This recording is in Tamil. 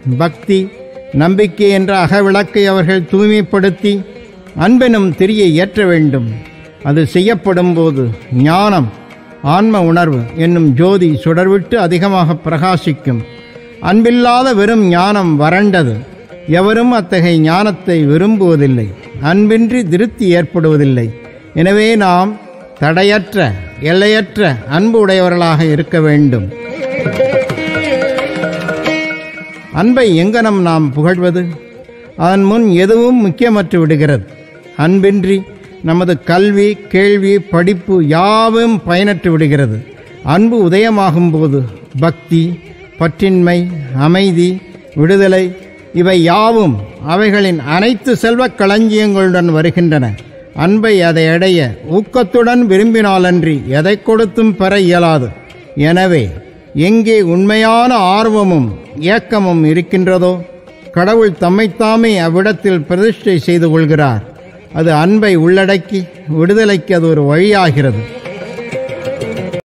பக்தி நம்பிக்கை என்ற அகவிளக்கை அவர்கள் தூய்மைப்படுத்தி அன்பெனும் திரியை ஏற்ற வேண்டும் அது செய்யப்படும் போது ஞானம் ஆன்ம உணர்வு என்னும் ஜோதி சுடர்விட்டு அதிகமாக பிரகாசிக்கும் அன்பில்லாத வெறும் ஞானம் வறண்டது எவரும் அத்தகைய ஞானத்தை விரும்புவதில்லை அன்பின்றி திருப்தி ஏற்படுவதில்லை எனவே நாம் தடையற்ற எல்லையற்ற அன்பு உடையவர்களாக இருக்க வேண்டும் அன்பை எங்கனம் நாம் புகழ்வது அதன் முன் எதுவும் முக்கியமற்று விடுகிறது அன்பின்றி நமது கல்வி கேள்வி படிப்பு யாவும் பயனற்று விடுகிறது அன்பு உதயமாகும் போது பக்தி பற்றின்மை அமைதி விடுதலை இவை யாவும் அவைகளின் அனைத்து செல்வக் களஞ்சியங்களுடன் வருகின்றன அன்பை அதை அடைய ஊக்கத்துடன் விரும்பினாலன்றி எதை கொடுத்தும் பெற இயலாது எனவே எங்கே உண்மையான ஆர்வமும் ஏக்கமும் இருக்கின்றதோ கடவுள் தம்மைத்தாமே அவ்விடத்தில் பிரதிஷ்டை செய்து கொள்கிறார் அது அன்பை உள்ளடக்கி விடுதலைக்கு அது ஒரு வழியாகிறது